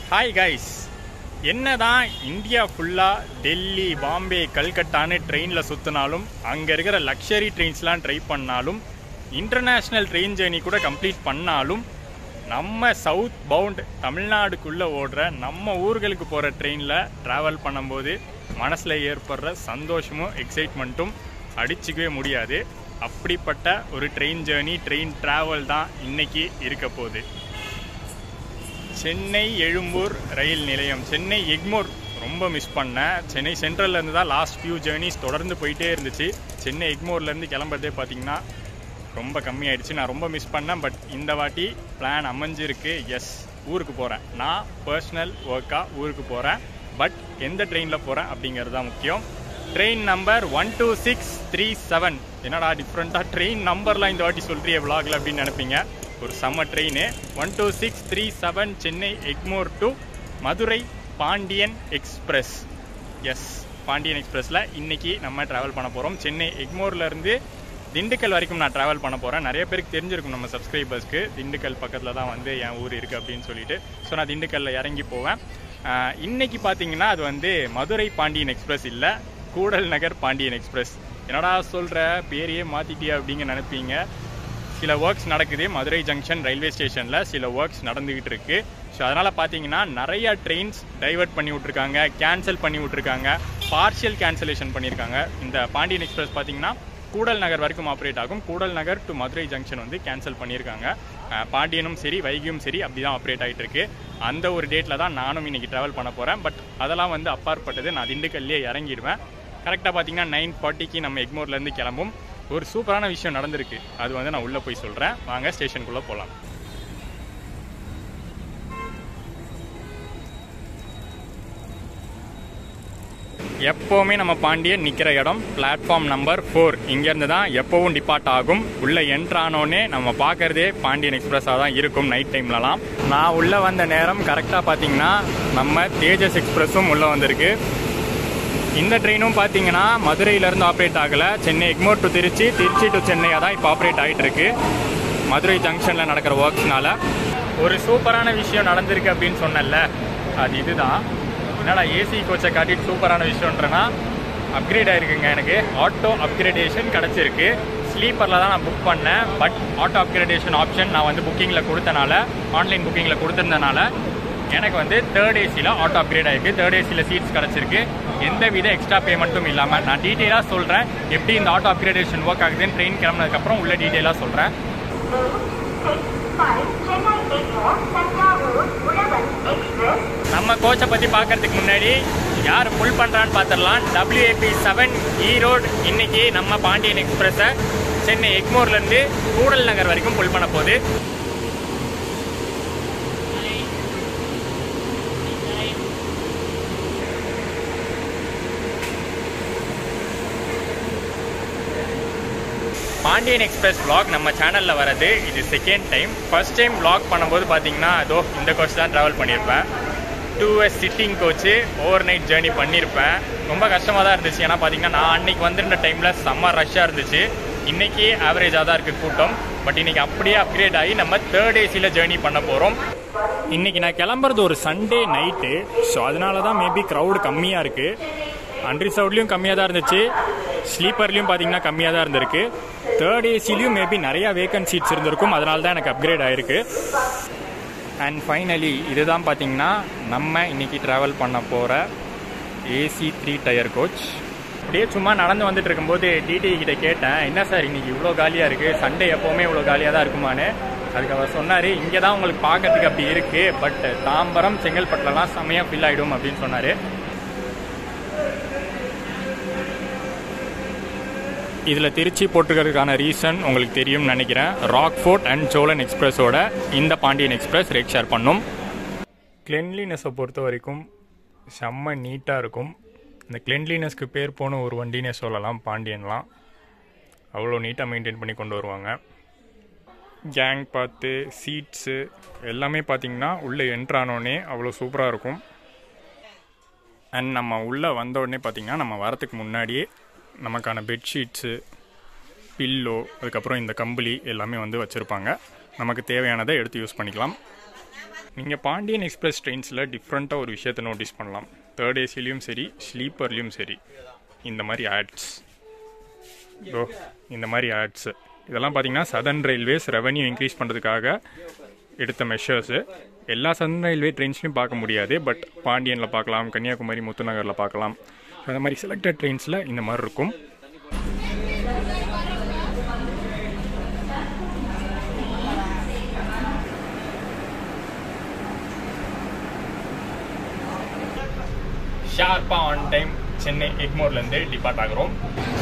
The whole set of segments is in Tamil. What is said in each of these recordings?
ஹாய் கைஸ் என்னதான் இந்தியா ஃபுல்லாக டெல்லி பாம்பே கல்கட்டான்னு ட்ரெயினில் சுற்றினாலும் அங்கே இருக்கிற லக்ஸரி ட்ரெயின்ஸ்லாம் ட்ரை பண்ணாலும் இன்டர்நேஷ்னல் ட்ரெயின் ஜேர்னி கூட கம்ப்ளீட் பண்ணாலும் நம்ம சவுத் பவுண்ட் தமிழ்நாடுக்குள்ளே ஓடுற நம்ம ஊர்களுக்கு போகிற ட்ரெயினில் ட்ராவல் பண்ணும்போது மனசில் ஏற்படுற சந்தோஷமும் எக்ஸைட்மெண்ட்டும் அடிச்சுக்கவே முடியாது அப்படிப்பட்ட ஒரு ட்ரெயின் ஜேர்னி ட்ரெயின் ட்ராவல் தான் இன்னைக்கு இருக்க போகுது சென்னை எழும்பூர் ரயில் நிலையம் சென்னை எக்மோர் ரொம்ப மிஸ் பண்ணேன் சென்னை சென்ட்ரல்லேருந்து தான் லாஸ்ட் ஃபியூ ஜேர்னிஸ் தொடர்ந்து போயிட்டே இருந்துச்சு சென்னை எக்மோர்லேருந்து கிளம்புறதே பார்த்தீங்கன்னா ரொம்ப கம்மியாயிடுச்சு நான் ரொம்ப மிஸ் பண்ணேன் பட் இந்த வாட்டி பிளான் அமைஞ்சிருக்கு எஸ் ஊருக்கு போகிறேன் நான் பர்சனல் ஒர்க்காக ஊருக்கு போகிறேன் பட் எந்த ட்ரெயினில் போகிறேன் அப்படிங்கிறது தான் முக்கியம் train number one two six three seven என்னடா டிஃப்ரெண்ட்டாக ட்ரெயின் நம்பர்லாம் இந்த வாட்டி சொல்கிறிய விலாகில் அப்படின்னு நினைப்பீங்க ஒரு செம்ம train one two six three seven Chennai Egmore to Madurai Pandian express yes Pandian எக்ஸ்பிரஸில் இன்னைக்கு நம்ம ட்ராவல் பண்ண போகிறோம் சென்னை எக்மோர்லேருந்து திண்டுக்கல் வரைக்கும் நான் ட்ராவல் பண்ண போகிறேன் நிறைய பேருக்கு தெரிஞ்சிருக்கும் நம்ம சப்ஸ்கிரைபர்ஸ்க்கு திண்டுக்கல் பக்கத்தில் தான் வந்து என் ஊர் இருக்குது அப்படின்னு சொல்லிட்டு ஸோ நான் திண்டுக்கல்ல இறங்கி போவேன் ஆஹ் இன்னைக்கு பார்த்தீங்கன்னா அது வந்து மதுரை பாண்டியன் எக்ஸ்பிரஸ் இல்லை கூடல் நகர் பாண்டியன் எக்ஸ்பிரஸ் என்னடா சொல்கிற பேரையே மாற்றிட்டியா அப்படிங்க நினைப்பீங்க சில ஒர்க்ஸ் நடக்குது மதுரை ஜங்ஷன் ரயில்வே ஸ்டேஷனில் சில ஒர்க்ஸ் நடந்துக்கிட்டு இருக்கு ஸோ அதனால் பார்த்தீங்கன்னா நிறைய ட்ரெயின்ஸ் டைவர்ட் பண்ணி விட்ருக்காங்க கேன்சல் பண்ணி விட்ருக்காங்க பார்ஷியல் கேன்சலேஷன் பண்ணியிருக்காங்க இந்த பாண்டியன் எக்ஸ்பிரஸ் பார்த்தீங்கன்னா கூடல் நகர் வரைக்கும் ஆப்ரேட் ஆகும் கூடல் நகர் டு மதுரை ஜங்ஷன் வந்து கேன்சல் பண்ணியிருக்காங்க அஹ் பாண்டியனும் சரி வைகியும் சரி அப்படி தான் ஆப்ரேட் ஆகிட்டு இருக்கு அந்த ஒரு டேட்டில் தான் நானும் இன்னைக்கு ட்ராவல் பண்ண போகிறேன் பட் அதெல்லாம் வந்து அப்பாற்பட்டது நான் திண்டுக்கல்லே இறங்கிடுவேன் கரெக்டாக பார்த்தீங்கன்னா நைன் ஃபார்ட்டிக்கு நம்ம எக்மோர்லேருந்து கிளம்பும் ஒரு சூப்பரான விஷயம் நடந்திருக்கு அது வந்து நான் உள்ளே போய் சொல்கிறேன் வாங்க ஸ்டேஷனுக்குள்ளே போகலாம் எப்போவுமே நம்ம பாண்டியன் நிற்கிற இடம் பிளாட்ஃபார்ம் நம்பர் ஃபோர் இங்கேருந்து தான் எப்போவும் டிபார்ட் ஆகும் உள்ளே என்ட்ரானோடனே நம்ம பார்க்கறதே பாண்டியன் எக்ஸ்பிரஸாக தான் இருக்கும் நைட் டைம்லலாம் நான் உள்ளே வந்த நேரம் கரெக்டாக பார்த்தீங்கன்னா நம்ம தேஜஸ் எக்ஸ்பிரஸும் உள்ளே வந்திருக்கு இந்த ட்ரெயினும் பார்த்தீங்கன்னா மதுரையிலேருந்து ஆப்ரேட் ஆகலை சென்னை எக்மோர் டு திருச்சி திருச்சி டு சென்னையாக தான் இப்போ ஆப்ரேட் ஆகிட்டு இருக்கு மதுரை ஜங்ஷனில் நடக்கிற ஒர்க்ஸ்னால ஒரு சூப்பரான விஷயம் நடந்திருக்கு அப்படின்னு சொன்னேன்ல அது இதுதான் என்னடா ஏசி கோச்சை காட்டிட்டு சூப்பரான விஷயம்ன்றனா அப்கிரேட் ஆயிருக்குங்க எனக்கு ஆட்டோ அப்கிரேடேஷன் கிடச்சிருக்கு ஸ்லீப்பரில் தான் நான் புக் பண்ணேன் பட் ஆட்டோ அப்கிரேடேஷன் ஆப்ஷன் நான் வந்து புக்கிங்கில் கொடுத்தனால ஆன்லைன் புக்கிங்கில் கொடுத்துருந்தனால எனக்கு வந்து தேர்ட் ஏசியில் ஆட்டோ அப்கிரேட் ஆயிருக்கு தேர்ட் ஏசியில் சீட்ஸ் கிடச்சிருக்கு எந்த வித எக்ஸ்ட்ரா பேமெண்ட்டும் இல்லாமல் நான் டீட்டெயிலாக சொல்கிறேன் எப்படி இந்த ஆட்டோ அப்கிரேடேஷன் ஒர்க் ஆகுதுன்னு ட்ரெயின் கிளம்புனதுக்கப்புறம் உள்ள டீட்டெயிலாக சொல்கிறேன் நம்ம கோச்சை பற்றி பார்க்கறதுக்கு முன்னாடி யார் புல் பண்ணுறான்னு பார்த்துடலாம் டபிள்யூஏபி செவன் ஈரோடு இன்னைக்கு நம்ம பாண்டியன் எக்ஸ்பிரஸை சென்னை எக்மோர்லேருந்து கூடல் நகர் வரைக்கும் புல் பண்ண போகுது பாண்டியன் எக்ஸ்பிரஸ் vlog நம்ம சேனலில் வரது இது second time first time vlog பண்ணும்போது பார்த்தீங்கன்னா அதோ இந்த கோச் தான் ட்ராவல் பண்ணியிருப்பேன் two S sitting coach overnight journey பண்ணியிருப்பேன் ரொம்ப கஷ்டமாக தான் இருந்துச்சு ஏன்னா பார்த்தீங்கன்னா நான் அன்னைக்கு வந்திருந்த டைமில் செம்ம ரஷ்ஷாக இருந்துச்சு இன்னைக்கு ஆவரேஜாக தான் இருக்குது கூட்டம் பட் இன்னைக்கு அப்படியே அப்கிரேட் ஆகி நம்ம தேர்ட் ஏசியில் ஜேர்னி பண்ண போகிறோம் இன்னைக்கு நான் கிளம்புறது ஒரு சண்டே நைட்டு ஸோ அதனால தான் மேபி க்ரௌடு கம்மியாக இருக்குது அன்ரிசர்வ்ட்லேயும் கம்மியாக தான் இருந்துச்சு ஸ்லீப்பர்லேயும் பார்த்தீங்கன்னா கம்மியாக தான் இருந்திருக்கு தேர்ட் ஏசிலையும் மேபி நிறையா வேக்கன்ட் சீட்ஸ் இருந்திருக்கும் அதனால தான் எனக்கு அப்கிரேட் ஆயிருக்கு அண்ட் ஃபைனலி இதுதான் பார்த்தீங்கன்னா நம்ம இன்னைக்கு ட்ராவல் பண்ண போகிற ஏசி த்ரீ டயர் கோச் அப்படியே சும்மா நடந்து வந்துட்டு இருக்கும்போது டிடி கிட்ட கேட்டேன் என்ன சார் இன்னைக்கு இவ்வளோ காலியாக இருக்குது சண்டே எப்போவுமே இவ்வளோ காலியாக தான் இருக்குமான்னு அதுக்கு அவர் சொன்னார் இங்கே தான் உங்களுக்கு பார்க்கறதுக்கு அப்படி இருக்குது பட் தாம்பரம் செங்கல்பட்டுலலாம் செம்மையாக ஃபில் ஆகிடும் அப்படின்னு சொன்னார் இதில் திருச்சி போட்டிருக்கிறதுக்கான ரீசன் உங்களுக்கு தெரியும்னு நினைக்கிறேன் ராக்ஃபோர்ட் அண்ட் சோழன் எக்ஸ்பிரஸோட இந்த பாண்டியன் எக்ஸ்பிரஸ் ரேட் ஷேர் பண்ணும் கிளென்லினஸை பொறுத்த வரைக்கும் செம்ம நீட்டாக இருக்கும் இந்த கிளென்லினஸ்க்கு பேர் போன ஒரு வண்டினே சொல்லலாம் பாண்டியன்லாம் அவ்வளோ நீட்டாக மெயின்டைன் பண்ணி கொண்டு வருவாங்க கேங் பார்த்து சீட்ஸு எல்லாமே பார்த்தீங்கன்னா உள்ளே என்ட்ரானோடனே அவ்வளோ சூப்பராக இருக்கும் அண்ட் நம்ம உள்ளே வந்த உடனே பார்த்தீங்கன்னா நம்ம வரத்துக்கு முன்னாடியே நமக்கான பெட்ஷீட்ஸு பில்லோ அதுக்கப்புறம் இந்த கம்பளி எல்லாமே வந்து வச்சுருப்பாங்க நமக்கு தேவையானதை எடுத்து யூஸ் பண்ணிக்கலாம் நீங்கள் பாண்டியன் எக்ஸ்பிரஸ் ட்ரெயின்ஸில் டிஃப்ரெண்ட்டாக ஒரு விஷயத்தை நோட்டீஸ் பண்ணலாம் தேர்ட் ஏசிலையும் சரி ஸ்லீப்பர்லேயும் சரி இந்த மாதிரி ஆட்ஸ் ப்ரோ இந்த மாதிரி ஆட்ஸு இதெல்லாம் பார்த்தீங்கன்னா சதர்ன் ரயில்வேஸ் ரெவன்யூ இன்க்ரீஸ் பண்ணுறதுக்காக எடுத்த மெஷர்ஸு எல்லா சதர்ன் ரயில்வே ட்ரெயின்ஸ்லையும் பார்க்க முடியாது பட் பாண்டியனில் பார்க்கலாம் கன்னியாகுமரி முத்துநகரில் பார்க்கலாம் அந்த மாதிரி செலக்டட் ட்ரெயின்ஸில் இந்த மாதிரி இருக்கும் ஷார்ப்பாக ஆன் டைம் சென்னை எக்மோர்லேருந்து டிபார்ட் ஆகிறோம்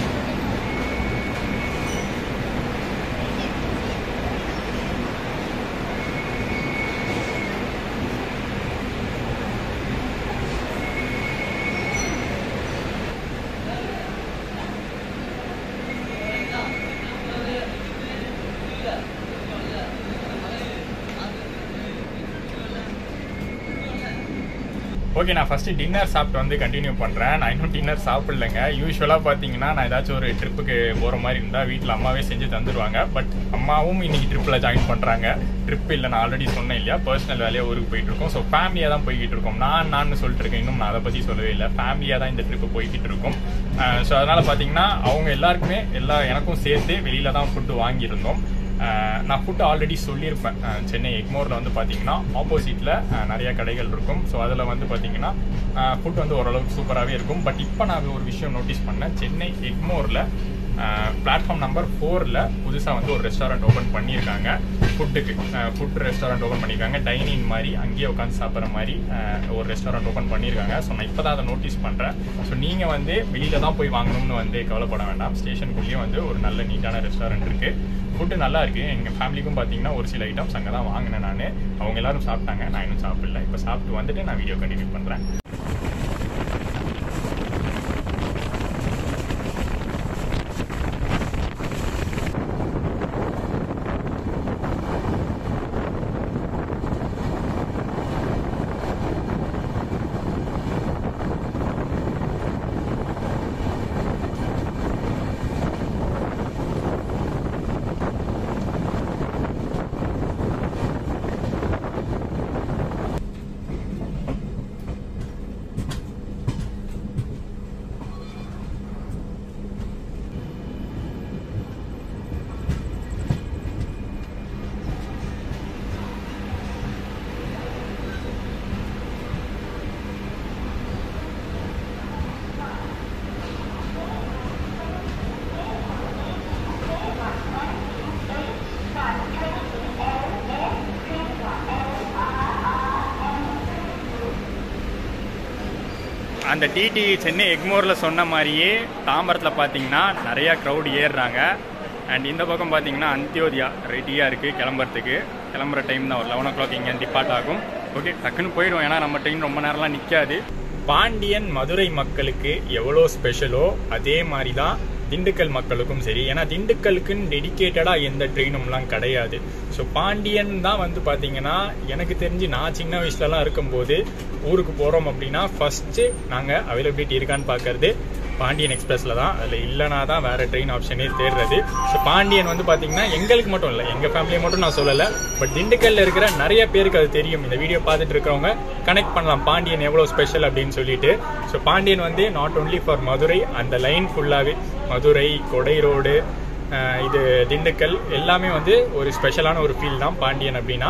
ஓகே நான் ஃபஸ்ட்டு டின்னர் சாப்பிட்டு வந்து கண்டினியூ பண்ணுறேன் நான் இன்னும் டின்னர் சாப்பிட்லங்க யூஸ்வலாக பார்த்தீங்கன்னா நான் ஏதாச்சும் ஒரு ட்ரிப்புக்கு போகிற மாதிரி இருந்தால் வீட்டில் அம்மாவே செஞ்சு தந்துடுவாங்க பட் அம்மாவும் இன்னைக்கு ட்ரிப்பில் ஜாயின் பண்ணுறாங்க ட்ரிப் இல்லை நான் ஆல்ரெடி சொன்னேன் இல்லையா பர்சனல் வேலையாக ஊருக்கு போயிட்டு இருக்கோம் ஸோ ஃபேமிலியாக தான் போய்கிட்டு இருக்கோம் நான் நான் சொல்லிட்டு இருக்கேன் இன்னும் நான் அதை பற்றி சொல்லவே இல்லை ஃபேமிலியாக தான் இந்த ட்ரிப்பு போய்கிட்டு இருக்கோம் ஸோ அதனால் பார்த்தீங்கன்னா அவங்க எல்லாருக்குமே எல்லா எனக்கும் சேர்த்து வெளியில தான் ஃபுட்டு வாங்கியிருந்தோம் அஹ் நான் ஃபுட்டு ஆல்ரெடி சொல்லியிருப்பேன் அஹ் சென்னை எக்மோரில் வந்து பார்த்தீங்கன்னா ஆப்போசிட்டில் நிறைய கடைகள் இருக்கும் ஸோ அதில் வந்து பார்த்தீங்கன்னா ஃபுட் வந்து ஓரளவுக்கு சூப்பராகவே இருக்கும் பட் இப்போ நான் ஒரு விஷயம் நோட்டீஸ் பண்ணேன் சென்னை எக்மோரில் பிளாட்ஃபார்ம் நம்பர் ஃபோரில் புதுசாக வந்து ஒரு ரெஸ்டாரண்ட் ஓப்பன் பண்ணியிருக்காங்க ஃபுட்டுக்கு ஃபுட் ரெஸ்டாரண்ட் ஓப்பன் பண்ணியிருக்காங்க டைனிங் மாதிரி அங்கேயே உட்காந்து சாப்பிட்ற மாதிரி அஹ், ஒரு ரெஸ்டாரண்ட் ஓப்பன் பண்ணியிருக்காங்க ஸோ நான் இப்போ தான் அதை நோட்டீஸ் பண்ணுறேன் ஸோ நீங்கள் வந்து வெளியில தான் போய் வாங்கணும்னு வந்து கவலைப்பட வேண்டாம் ஸ்டேஷனுக்குள்ளேயும் வந்து ஒரு நல்ல நீட்டான ரெஸ்டாரண்ட் இருக்குது ஃபுட்டு நல்லா இருக்கு எங்கள் ஃபேமிலிக்கும் பார்த்தீங்கன்னா ஒரு சில ஐட்டம்ஸ் அங்கே தான் வாங்கினேன் நான் அவங்க எல்லாரும் சாப்பிட்டாங்க நான் இன்னும் சாப்பிடல இப்போ சாப்பிட்டு வந்துட்டு நான் வீடியோ கண்டினியூ பண்ணுறேன் அந்த டிடி சென்னை எக்மோரில் சொன்ன மாதிரியே தாம்பரத்தில் பார்த்தீங்கன்னா நிறையா க்ரௌட் ஏறுறாங்க அண்ட் இந்த பக்கம் பார்த்தீங்கன்னா அந்தியோதியா ரெடியாக இருக்குது கிளம்புறதுக்கு கிளம்புற டைம் தான் ஒரு லெவன் ஓ கிளாக் இங்கே டிபார்ட் ஆகும் ஓகே டக்குன்னு போயிடும் ஏன்னா நம்ம ட்ரெயின் ரொம்ப நேரம்லாம் நிற்காது பாண்டியன் மதுரை மக்களுக்கு எவ்வளோ ஸ்பெஷலோ அதே மாதிரி தான் திண்டுக்கல் மக்களுக்கும் சரி ஏன்னா திண்டுக்கலுக்குன்னு டெடிக்கேட்டடாக எந்த ட்ரெயினும்லாம் கிடையாது ஸோ பாண்டியன் தான் வந்து பார்த்தீங்கன்னா எனக்கு தெரிஞ்சு நான் சின்ன வயசுலலாம் இருக்கும்போது ஊருக்கு போகிறோம் அப்படின்னா ஃபஸ்ட்டு நாங்கள் அவைலபிலிட்டி இருக்கான்னு பார்க்கறது பாண்டியன் எக்ஸ்பிரஸில் தான் அதில் இல்லைனா தான் வேறு ட்ரெயின் ஆப்ஷனே தேடுறது ஸோ பாண்டியன் வந்து பார்த்தீங்கன்னா எங்களுக்கு மட்டும் இல்லை எங்கள் ஃபேமிலியை மட்டும் நான் சொல்லலை பட் திண்டுக்கல்ல இருக்கிற நிறைய பேருக்கு அது தெரியும் இந்த வீடியோ பார்த்துட்டு இருக்கிறவங்க கனெக்ட் பண்ணலாம் பாண்டியன் எவ்வளோ ஸ்பெஷல் அப்படின்னு சொல்லிட்டு ஸோ பாண்டியன் வந்து நாட் ஒன்லி ஃபார் மதுரை அந்த லைன் ஃபுல்லாகவே மதுரை கொடை ரோடு அஹ் இது திண்டுக்கல் எல்லாமே வந்து ஒரு ஸ்பெஷலான ஒரு ஃபீல் தான் பாண்டியன் அப்படின்னா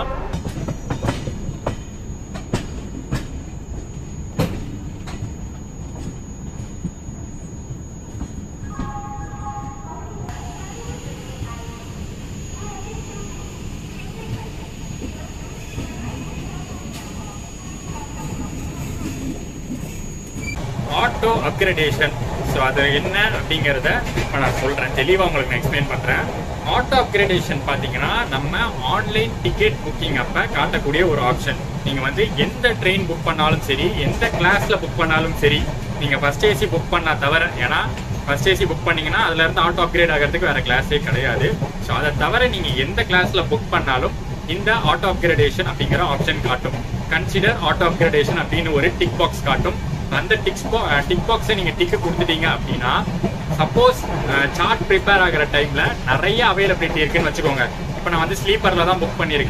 ஆட்டோ அப்கிரடேஷன் ஸோ அது என்ன அப்படிங்கிறத இப்போ நான் சொல்கிறேன் தெளிவாக உங்களுக்கு நான் எக்ஸ்பிளைன் பண்ணுறேன் ஆட்டோ அப்கிரடேஷன் பார்த்தீங்கன்னா நம்ம ஆன்லைன் டிக்கெட் புக்கிங் அப்போ காட்டக்கூடிய ஒரு ஆப்ஷன் நீங்கள் வந்து எந்த ட்ரெயின் புக் பண்ணாலும் சரி எந்த கிளாஸில் புக் பண்ணாலும் சரி நீங்கள் ஃபர்ஸ்ட் ஏசி புக் பண்ணா தவிர ஏன்னா ஃபர்ஸ்ட் ஏசி புக் பண்ணீங்கன்னா அதுல இருந்து ஆட்டோ அப்கிரேட் ஆகிறதுக்கு வேற கிளாஸே கிடையாது ஸோ அதை தவிர நீங்க எந்த கிளாஸ்ல புக் பண்ணாலும் இந்த ஆட்டோ அப்கிரேடேஷன் அப்படிங்கிற ஆப்ஷன் காட்டும் கன்சிடர் ஆட்டோ அப்கிரேடேஷன் அப்படின்னு ஒரு டிக் பாக்ஸ் காட்டும் அந்த டிக்ஸ் டிக் பாக்ஸை நீங்க டிக்கு கொடுத்துட்டீங்க அப்படின்னா சப்போஸ் சார்ட் ப்ரிப்பேர் ஆகிற டைம்ல நிறைய அவைலபிலிட்டி இருக்குன்னு வச்சுக்கோங்க இப்போ நான் வந்து ஸ்லீப்பர்ல தான் புக் பண்ணியிருக்கேன்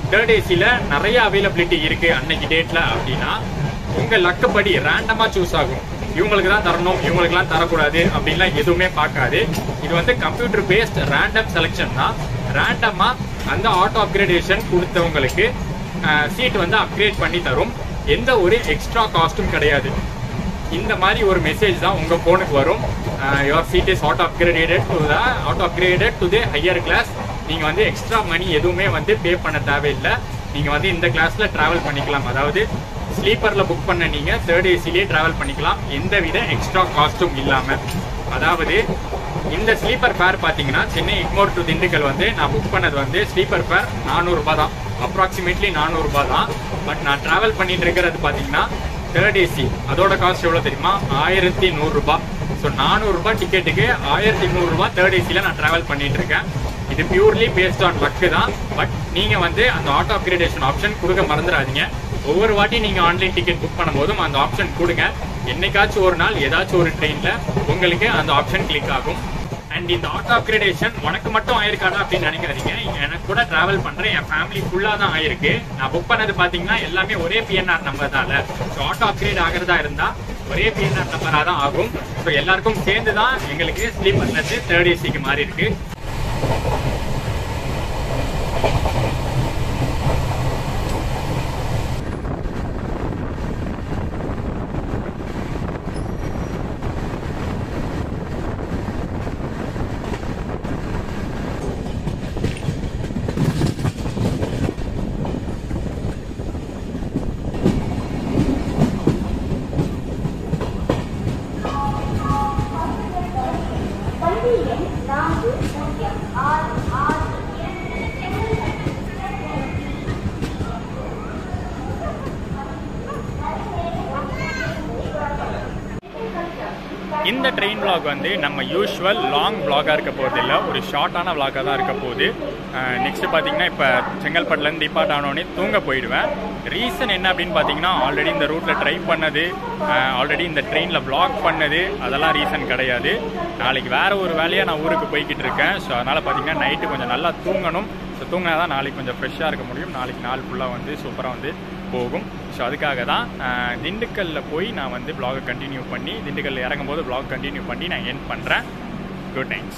தேர்ட் ஏசியில் நிறைய அவைலபிலிட்டி இருக்கு அன்னைக்கு டேட்ல அப்படின்னா உங்க லக்கப்படி ரேண்டமா சூஸ் ஆகும் இவங்களுக்கு தான் தரணும் இவங்களுக்குலாம் தரக்கூடாது அப்படின்லாம் எதுவுமே பார்க்காது இது வந்து கம்ப்யூட்டர் பேஸ்ட் ரேண்டம் செலெக்ஷன் தான் ரேண்டமா அந்த ஆட்டோ அப்கிரேடேஷன் கொடுத்தவங்களுக்கு சீட் வந்து அப்கிரேட் பண்ணி தரும் எந்த ஒரு எக்ஸ்ட்ரா காஸ்ட்டும் கிடையாது இந்த மாதிரி ஒரு மெசேஜ் தான் உங்க போனுக்கு வரும் your seat is auto upgraded to the auto upgraded to the higher class நீங்க வந்து எக்ஸ்ட்ரா மணி எதுவுமே வந்து பே பண்ண தேவையில்லை நீங்க வந்து இந்த கிளாஸ்ல டிராவல் பண்ணிக்கலாம் அதாவது ஸ்லீப்பர்ல புக் பண்ண நீங்க தேர்ட் ஏசிலேயே டிராவல் பண்ணிக்கலாம் எந்த வித எக்ஸ்ட்ரா காஸ்ட்டும் இல்லாம அதாவது இந்த ஸ்லீப்பர் ஃபேர் பார்த்தீங்கன்னா சென்னை இக்மோர் டு திண்டுக்கல் வந்து நான் புக் பண்ணது வந்து ஸ்லீப்பர் ஃபேர் நானூறுரூபா தான் அப்ராக்சிமேட்லி நானூறுரூபா தான் பட் நான் டிராவல் பண்ணிட்டு இருக்கிறது பார்த்தீங்கன்னா தேர்ட் ஏசி அதோட காஸ்ட் எவ்வளோ தெரியுமா ஆயிரத்தி நூறுரூபா ஸோ நானூறுரூபா டிக்கெட்டுக்கு ஆயிரத்தி நூறுரூபா தேர்ட் ஏசியில் நான் ட்ராவல் பண்ணிட்டு இருக்கேன் இது பியூர்லி பேஸ்ட் ஆன் லக்கு தான் பட் நீங்கள் வந்து அந்த ஆட்டோ அப்கிரேடேஷன் ஆப்ஷன் கொடுக்க மறந்துடாதீங்க ஒவ்வொரு வாட்டி நீங்கள் ஆன்லைன் டிக்கெட் புக் பண்ணும்போதும் அந்த ஆப்ஷன் கொடுங்க என்னைக்காச்சும் ஒரு நாள் ஏதாச்சும் ஒரு ட்ரெயினில் உங்களுக்கு அந்த ஆப்ஷன் கிளிக் ஆகும் அண்ட் இந்த ஆட்டோ அப்கிரேடேஷன் உனக்கு மட்டும் ஆயிருக்காடா அப்படின்னு நினைக்காதீங்க எனக்கு கூட டிராவல் பண்றேன் என் ஃபேமிலி ஃபுல்லா தான் ஆயிருக்கு நான் புக் பண்ணது பாத்தீங்கன்னா எல்லாமே ஒரே பிஎன்ஆர் நம்பர் தான்ல ஸோ ஆட்டோ அப்கிரேட் ஆகிறதா இருந்தா ஒரே பிஎன்ஆர் நம்பரா தான் ஆகும் ஸோ எல்லாருக்கும் சேர்ந்து தான் எங்களுக்கு ஸ்லீப்பர்ல இருந்து தேர்ட் ஏசிக்கு மாறி இருக்கு வண்டி எண் நான்கு பூஜ்ஜியம் ஆறு ஆறு இந்த ட்ரெயின் vlog வந்து நம்ம யூஷுவல் லாங் vlog-ஆ இருக்க போகிறது இல்லை ஒரு ஷார்ட்டான vlog-ஆ தான் இருக்க போகுது நெக்ஸ்ட் பார்த்தீங்கன்னா இப்போ செங்கல்பட்டுலேருந்து டிபார்ட் ஆனோடனே தூங்க போயிடுவேன் ரீசன் என்ன அப்படின்னு பார்த்தீங்கன்னா ஆல்ரெடி இந்த ரூட்டில் ட்ரை பண்ணது ஆல்ரெடி இந்த ட்ரெயினில் vlog பண்ணது அதெல்லாம் ரீசன் கிடையாது நாளைக்கு வேற ஒரு வேலையாக நான் ஊருக்கு போய்கிட்டு இருக்கேன் ஸோ அதனால் பார்த்தீங்கன்னா நைட்டு கொஞ்சம் நல்லா தூங்கணும் ஸோ தூங்கினா தான் நாளைக்கு கொஞ்சம் ஃப்ரெஷ்ஷாக இருக்க முடியும் நாளைக்கு நாள் ஃபுல்லாக வந்து சூப்பராக வந்து போகும் ஸோ அதுக்காக தான் அஹ், திண்டுக்கல்ல போய் நான் வந்து vlog கண்டினியூ பண்ணி திண்டுக்கல்ல இறங்கும் போது vlog கண்டினியூ பண்ணி நான் என் பண்ணுறேன் குட் நைட்ஸ்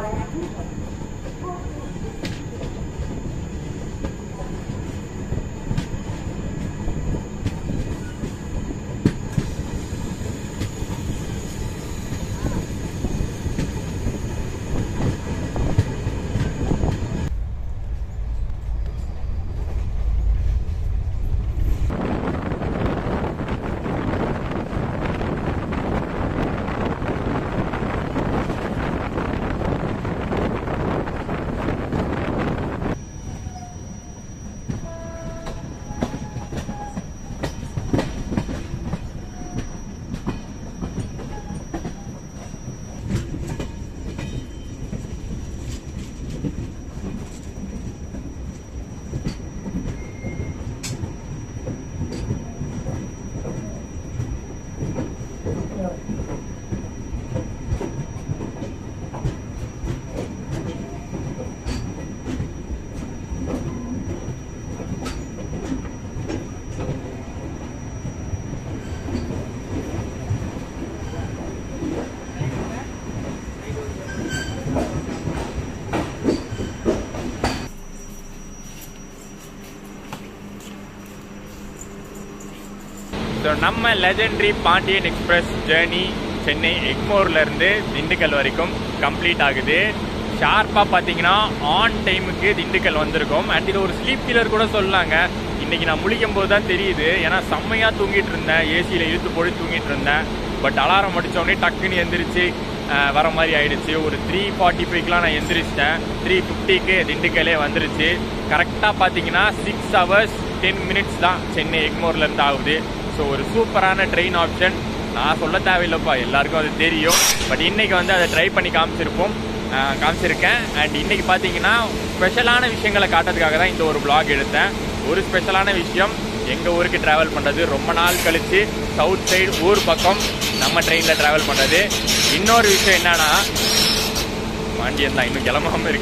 ஸோ நம்ம legendary Pandian express journey Chennai எக்மோர்லேருந்து திண்டுக்கல் வரைக்கும் கம்ப்ளீட் ஆகுது ஷார்ப்பாக பார்த்தீங்கன்னா ஆன் டைமுக்கு திண்டுக்கல் வந்திருக்கோம் அண்ட் இது ஒரு ஸ்லீப் கில்லர் கூட சொல்லலாங்க இன்னைக்கு நான் முழிக்கும் போது தான் தெரியுது ஏன்னா செம்மையாக தூங்கிட்டு இருந்தேன் ஏசியில் இழுத்து போட்டு தூங்கிட்டு இருந்தேன் பட் அலாரம் உடனே டக்குன்னு எந்திரிச்சு அஹ், வர மாதிரி ஆயிடுச்சு ஒரு த்ரீ ஃபார்ட்டி ஃபைவ்க்கெலாம் நான் எந்திரிச்சிட்டேன் த்ரீ ஃபிஃப்டிக்கு திண்டுக்கல்லே வந்துருச்சு கரெக்டாக பார்த்தீங்கன்னா சிக்ஸ் ஹவர்ஸ் டென் மினிட்ஸ் தான் சென்னை எக்மோர்லேருந்து ஆகுது ஸோ ஒரு சூப்பரான ட்ரெயின் ஆப்ஷன் நான் சொல்ல தேவையில்லைப்பா எல்லாருக்கும் அது தெரியும் பட் இன்னைக்கு வந்து அதை ட்ரை பண்ணி காமிச்சிருப்போம் அஹ், காமிச்சிருக்கேன் அண்ட் இன்னைக்கு பார்த்தீங்கன்னா ஸ்பெஷலான விஷயங்களை காட்டுறதுக்காக தான் இந்த ஒரு vlog எடுத்தேன் ஒரு ஸ்பெஷலான விஷயம் எங்கள் ஊருக்கு ட்ராவல் பண்ணுறது ரொம்ப நாள் கழித்து சவுத் சைடு ஊர் பக்கம் நம்ம ட்ரெயினில் ட்ராவல் பண்ணுறது இன்னொரு விஷயம் என்னன்னா பாண்டியன் தான் இன்னும் கிளம்பாம இருக்கு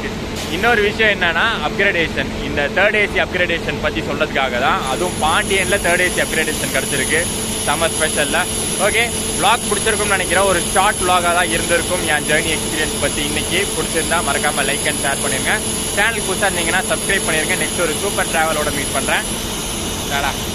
இன்னொரு விஷயம் என்னன்னா அப்கிரேடேஷன் இந்த தேர்ட் ஏசி அப்கிரேடேஷன் பற்றி சொல்றதுக்காக தான் அதுவும் பாண்டியனில் தேர்ட் ஏசி அப்கிரேடேஷன் கிடச்சிருக்கு சம்மர் ஸ்பெஷலில் ஓகே vlog பிடிச்சிருக்கும்னு நினைக்கிறேன் ஒரு ஷார்ட் vlog-ஆ தான் இருந்திருக்கும் என் ஜேர்னி எக்ஸ்பீரியன்ஸ் பற்றி இன்னைக்கு பிடிச்சிருந்தா மறக்காம லைக் அண்ட் ஷேர் பண்ணிருங்க சேனல் புதுசாக இருந்தீங்கன்னா சப்ஸ்கிரைப் பண்ணிருங்க நெக்ஸ்ட் ஒரு சூப்பர் ட்ராவலோட மீட் பண்ணுறேன்